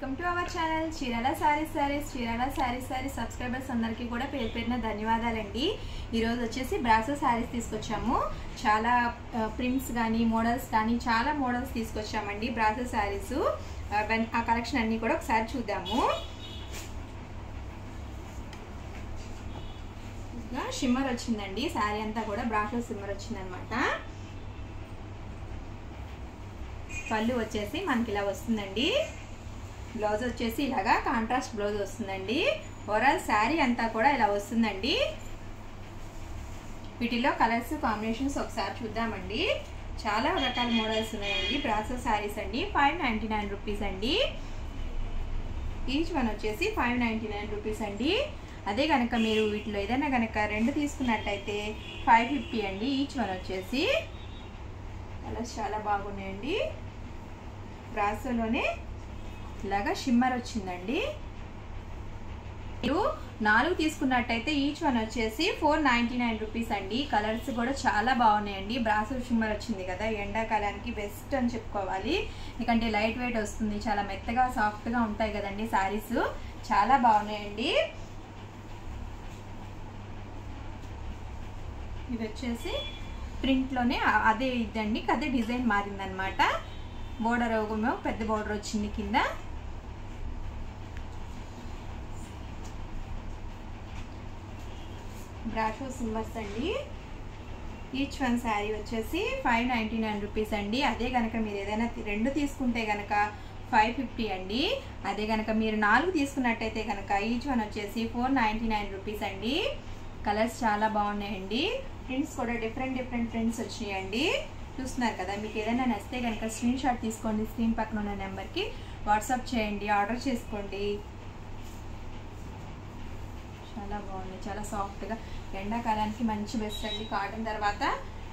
welcome to our channel Chirala saris saris Chirala saris saris subscribers అందరికీ కూడా పేరు పేరున ధన్యవాదాలండి ఈరోజు వచ్చేసి బ్రాసో శారీస్ తీసుకొచ్చాము చాలా ప్రింట్స్ కానీ మోడల్స్ కానీ చాలా మోడల్స్ తీసుకొచ్చామండి బ్రాసో శారీస్ ఆ కలెక్షన్ అన్నీ కూడా ఒకసారి చూద్దాము ఇంకా షిమ్మర్ వచ్చిందండి శారీ అంతా కూడా బ్రాసో షిమ్మర్ వచ్చిందనమాట పళ్ళు వచ్చేసి మనకి ఇలా వస్తుందండి బ్లౌజ్ వచ్చేసి ఇలాగా కాంట్రాస్ట్ బ్లౌజ్ వస్తుందండి ఓవరాల్ శారీ అంతా కూడా ఇలా వస్తుందండి వీటిలో కలర్స్ కాంబినేషన్స్ ఒకసారి చూద్దామండి చాలా రకాల మోడల్స్ ఉన్నాయండి బ్రాసో శారీస్ అండి ఫైవ్ నైంటీ నైన్ రూపీస్ అండి ఈచ్ వన్ వచ్చేసి ఫైవ్ నైంటీ నైన్ రూపీస్ అండి అదే కనుక మీరు వీటిలో ఏదైనా కనుక రెండు తీసుకున్నట్టయితే ఫైవ్ ఫిఫ్టీ అండి ఈచ్ వన్ వచ్చేసి కలర్స్ చాలా బాగున్నాయండి బ్రాసోలోనే ఇలాగా షిమ్మర్ వచ్చిందండి మీరు నాలుగు తీసుకున్నట్టయితే ఈచ్ వన్ వచ్చేసి ఫోర్ నైంటీ నైన్ రూపీస్ అండి కలర్స్ కూడా చాలా బాగున్నాయండి బ్రాసో షిమ్మర్ వచ్చింది కదా ఎండాకాలానికి బెస్ట్ అని చెప్పుకోవాలి ఎందుకంటే లైట్ వెయిట్ వస్తుంది చాలా మెత్తగా సాఫ్ట్గా ఉంటాయి కదండి శారీస్ చాలా బాగున్నాయండి ఇది వచ్చేసి ప్రింట్లోనే అదే ఇదండి అదే డిజైన్ మారిందనమాట బోర్డర్ ఏమో పెద్ద బోర్డర్ వచ్చింది కింద బ్రాషో సింబర్స్ అండి ఈచ్ వన్ శారీ వచ్చేసి ఫైవ్ నైంటీ నైన్ రూపీస్ అండి అదే కనుక మీరు ఏదైనా రెండు తీసుకుంటే కనుక ఫైవ్ ఫిఫ్టీ అండి అదే కనుక మీరు నాలుగు తీసుకున్నట్టయితే కనుక ఈచ్ వన్ వచ్చేసి ఫోర్ నైంటీ నైన్ రూపీస్ అండి కలర్స్ చాలా బాగున్నాయండి ప్రింట్స్ కూడా డిఫరెంట్ డిఫరెంట్ ప్రింట్స్ వచ్చినాయండి చూస్తున్నారు కదా మీకు ఏదైనా నచ్చితే కనుక స్క్రీన్ షాట్ తీసుకోండి స్క్రీన్ పక్కన ఉన్న నెంబర్కి వాట్సాప్ చేయండి ఆర్డర్ చేసుకోండి చాలా బాగుంది చాలా సాఫ్ట్గా ఎండాకాలానికి మంచి బెస్ట్ అండి కాటన్ తర్వాత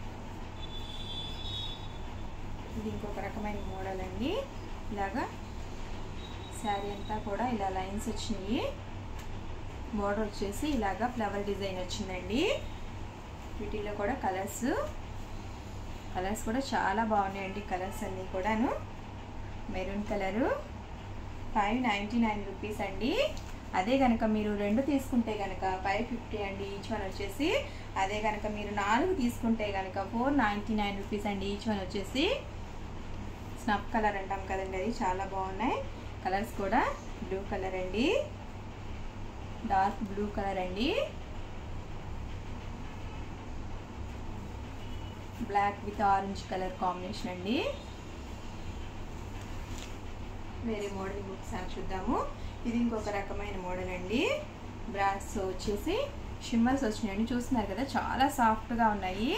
ఇది ఇంకొక రకమైన మోడల్ అండి ఇలాగా శారీ అంతా కూడా ఇలా లైన్స్ వచ్చినాయి బోర్డర్ వచ్చేసి ఇలాగా ఫ్లవర్ డిజైన్ వచ్చిందండి వీటిలో కూడా కలర్స్ కలర్స్ కూడా చాలా బాగున్నాయండి కలర్స్ అన్నీ కూడాను maroon colour five ninety nine rupees అండి అదే కనుక మీరు రెండు తీసుకుంటే కనుక ఫైవ్ ఫిఫ్టీ అండి ఈచ్ వన్ వచ్చేసి అదే కనుక మీరు నాలుగు తీసుకుంటే కనుక ఫోర్ నైంటీ నైన్ రూపీస్ అండి ఈచ్ వన్ వచ్చేసి స్నఫ్ కలర్ అంటాం కదండి అది చాలా బాగున్నాయి కలర్స్ కూడా బ్లూ కలర్ అండి డార్క్ బ్లూ కలర్ అండి black with orange colour combination అండి వేరే మోడల్ బుక్స్ అని చూద్దాము ఇది ఇంకొక రకమైన మోడల్ అండి బ్రాస్ వచ్చేసి షిమ్మర్స్ వచ్చినాయండి చూస్తున్నారు కదా చాలా సాఫ్ట్గా ఉన్నాయి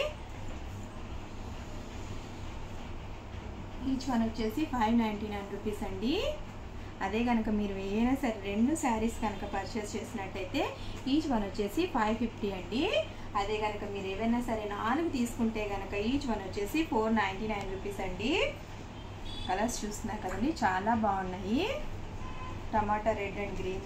ఈచ్ వన్ వచ్చేసి ఫైవ్ నైంటీ నైన్ రూపీస్ అండి అదే కనుక మీరు ఏదైనా సరే రెండు శారీస్ కనుక పర్చేస్ చేసినట్టయితే ఈచ్ వన్ వచ్చేసి ఫైవ్ ఫిఫ్టీ అండి అదే కనుక మీరు ఏవైనా సరే నాలుగు తీసుకుంటే కనుక ఈచ్ వన్ వచ్చేసి ఫోర్ నైంటీ నైన్ రూపీస్ అండి కలర్స్ చూస్తున్నారు కదండి చాలా బాగున్నాయి టమాటా రెడ్ అండ్ గ్రీన్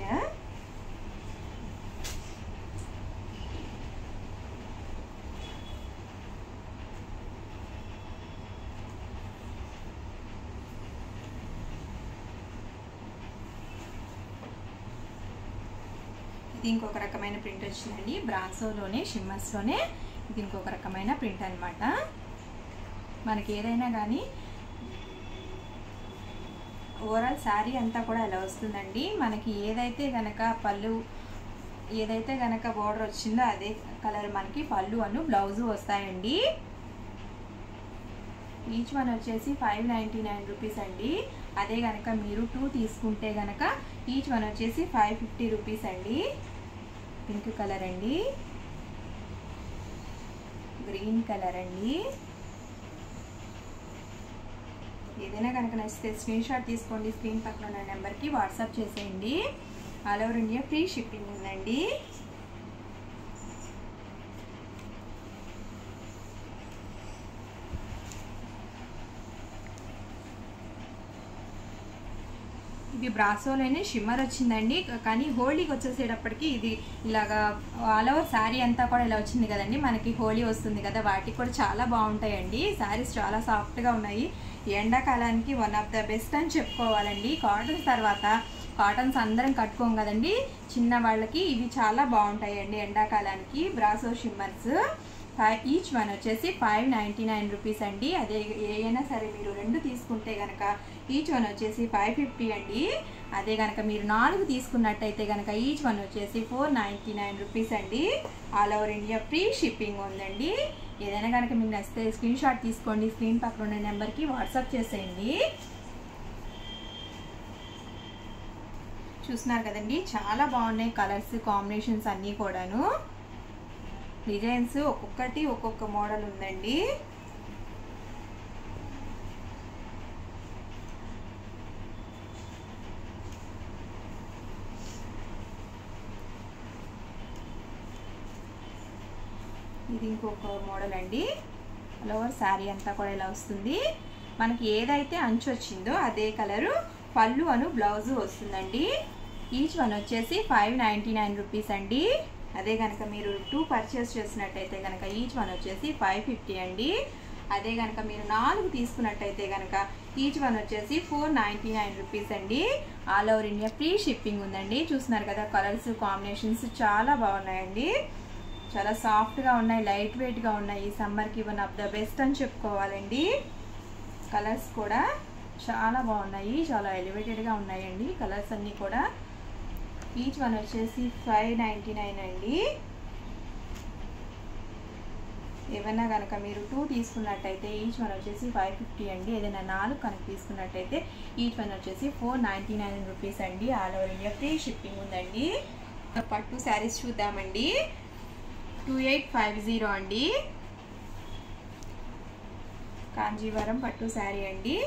ఇది ఇంకొక రకమైన ప్రింట్ వచ్చిందండి బ్రాన్సోలోనే షిమ్మర్స్లోనే ఇది ఇంకొక రకమైన ప్రింట్ అనమాట మనకి ఏదైనా కానీ ఓవరాల్ శారీ అంతా కూడా ఇలా వస్తుందండి మనకి ఏదైతే గనక పళ్ళు ఏదైతే గనక బోర్డర్ వచ్చిందో అదే కలర్ మనకి పళ్ళు అను బ్లౌజు వస్తాయండి ఈచ్ వన్ వచ్చేసి ఫైవ్ నైంటీ నైన్ రూపీస్ అండి అదే కనుక మీరు టూ తీసుకుంటే కనుక ఈచ్ వన్ వచ్చేసి ఫైవ్ ఫిఫ్టీ రూపీస్ అండి పింక్ కలర్ అండి గ్రీన్ కలర్ అండి ఏదైనా కనుక నచ్చితే స్క్రీన్ షాట్ తీసుకోండి స్క్రీన్ పక్కన ఉన్న నెంబర్కి వాట్సాప్ చేసేయండి all over India free shipping ఉందండి ఇది బ్రాసోలోనే షిమ్మర్ వచ్చిందండి కానీ హోలీకి వచ్చేసేటప్పటికి ఇది ఇలాగా ఆల్ ఓవర్ శారీ అంతా కూడా ఇలా వచ్చింది కదండి మనకి హోలీ వస్తుంది కదా వాటికి కూడా చాలా బాగుంటాయండి శారీస్ చాలా సాఫ్ట్గా ఉన్నాయి ఈ ఎండాకాలానికి వన్ ఆఫ్ ద బెస్ట్ అని చెప్పుకోవాలండి కాటన్స్ తర్వాత కాటన్స్ అందరం కట్టుకోం కదండి చిన్న వాళ్ళకి ఇవి చాలా బాగుంటాయండి ఎండాకాలానికి Brasso shimmers five each one వచ్చేసి ఫైవ్ నైంటీ నైన్ రూపీస్ అండి అదే ఏదైనా సరే మీరు రెండు తీసుకుంటే కనుక ఈచ్ వన్ వచ్చేసి ఫైవ్ ఫిఫ్టీ అండి అదే కనుక మీరు నాలుగు తీసుకున్నట్టయితే కనుక ఈచ్ వన్ వచ్చేసి ఫోర్ నైంటీ నైన్ రూపీస్ అండి all over India free shipping ఉందండి ఏదైనా కనుక మీకు నచ్చితే స్క్రీన్ షాట్ తీసుకోండి స్క్రీన్ పక్కన ఉన్న నెంబర్కి వాట్సాప్ చేసేయండి చూస్తున్నారు కదండి చాలా బాగున్నాయి కలర్స్ కాంబినేషన్స్ అన్నీ కూడాను డిజైన్స్ ఒక్కొక్కటి ఒక్కొక్క మోడల్ ఉందండి ఇది ఇంకొక మోడల్ అండి ఆల్ ఓవర్ శారీ అంతా కూడా ఇలా వస్తుంది మనకి ఏదైతే అంచు వచ్చిందో అదే కలరు పళ్ళు అను బ్లౌజ్ వస్తుందండి ఈచ్ వన్ వచ్చేసి ఫైవ్ నైంటీ నైన్ రూపీస్ అండి అదే కనుక మీరు టూ పర్చేస్ చేసినట్టయితే కనుక ఈచ్ వన్ వచ్చేసి ఫైవ్ ఫిఫ్టీ అండి అదే కనుక మీరు నాలుగు తీసుకున్నట్టయితే కనుక ఈచ్ వన్ వచ్చేసి ఫోర్ నైంటీ నైన్ రూపీస్ అండి all over India free shipping ఉందండి చూస్తున్నారు కదా కలర్స్ కాంబినేషన్స్ చాలా బాగున్నాయండి చాలా సాఫ్ట్గా ఉన్నాయి లైట్ వెయిట్గా ఉన్నాయి ఈ సమ్మర్కి వన్ ఆఫ్ ద బెస్ట్ అని చెప్పుకోవాలండి కలర్స్ కూడా చాలా బాగున్నాయి చాలా ఎలివేటెడ్గా ఉన్నాయండి కలర్స్ అన్నీ కూడా ఈచ్ వన్ వచ్చేసి ఫైవ్ నైంటీ నైన్ అండి ఏమైనా కనుక మీరు టూ తీసుకున్నట్టయితే ఈచ్ వన్ వచ్చేసి ఫైవ్ ఫిఫ్టీ అండి ఏదైనా నాలుగు కనుక తీసుకున్నట్టయితే ఈచ్ వన్ వచ్చేసి ఫోర్ నైంటీ నైన్ రూపీస్ అండి all over India free shipping ఉందండి పట్టు శారీస్ చూద్దామండి టూ ఎయిట్ ఫైవ్ జీరో అండి కాంజీవరం పట్టు శారీ అండి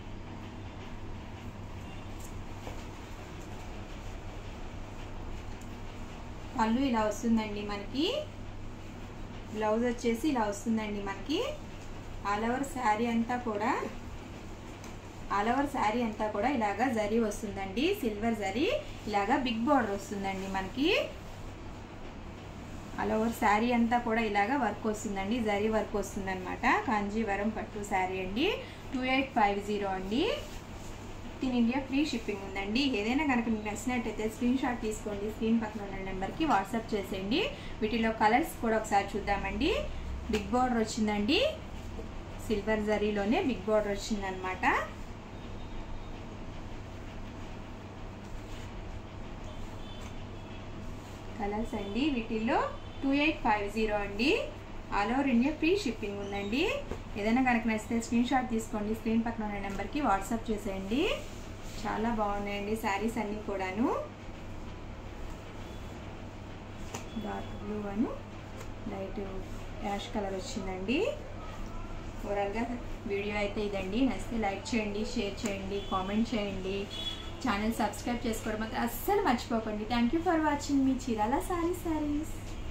పళ్ళు ఇలా వస్తుందండి మనకి బ్లౌజ్ వచ్చేసి ఇలా వస్తుందండి మనకి ఆల్ ఓవర్ శారీ అంతా కూడా ఆల్ ఓవర్ శారీ అంతా కూడా ఇలాగా జరీ వస్తుందండి సిల్వర్ జరీ ఇలాగా బిగ్ బార్డర్ వస్తుందండి మనకి ఆల్ ఓవర్ శారీ అంతా కూడా ఇలాగా వర్క్ వస్తుందండి జరీ వర్క్ వస్తుందన్నమాట కాంజీవరం పట్టు శారీ అండి టూ ఎయిట్ ఫైవ్ జీరో అండి ఇన్ ఇండియా ఫ్రీ షిప్పింగ్ ఉందండి ఏదైనా కనుక మీకు నచ్చినట్టయితే స్క్రీన్ షాట్ తీసుకోండి స్క్రీన్ పక్కన ఉన్న నెంబర్కి వాట్సాప్ చేసేయండి వీటిలో కలర్స్ కూడా ఒకసారి చూద్దామండి బిగ్ బార్డర్ వచ్చిందండి సిల్వర్ జరీలోనే బిగ్ బార్డర్ వచ్చిందనమాట కలర్స్ అండి వీటిల్లో టూ ఎయిట్ ఫైవ్ జీరో అండి all over India free shipping ఉందండి ఏదైనా కనుక నచ్చితే స్క్రీన్ షాట్ తీసుకోండి స్క్రీన్ పక్కన ఉన్న నెంబర్కి వాట్సాప్ చేసేయండి చాలా బాగున్నాయండి శారీస్ అన్నీ కూడాను డార్క్ బ్లూ అను లైట్ యాష్ కలర్ వచ్చిందండి ఓవరాల్గా వీడియో అయితే ఇదండి నచ్చితే లైక్ చేయండి షేర్ చేయండి కామెంట్ చేయండి ఛానల్ సబ్స్క్రైబ్ చేసుకోవడం మాత్రం అస్సలు మర్చిపోకండి థ్యాంక్ యూ ఫర్ వాచింగ్ మీ చీరాల సారీ సారీస్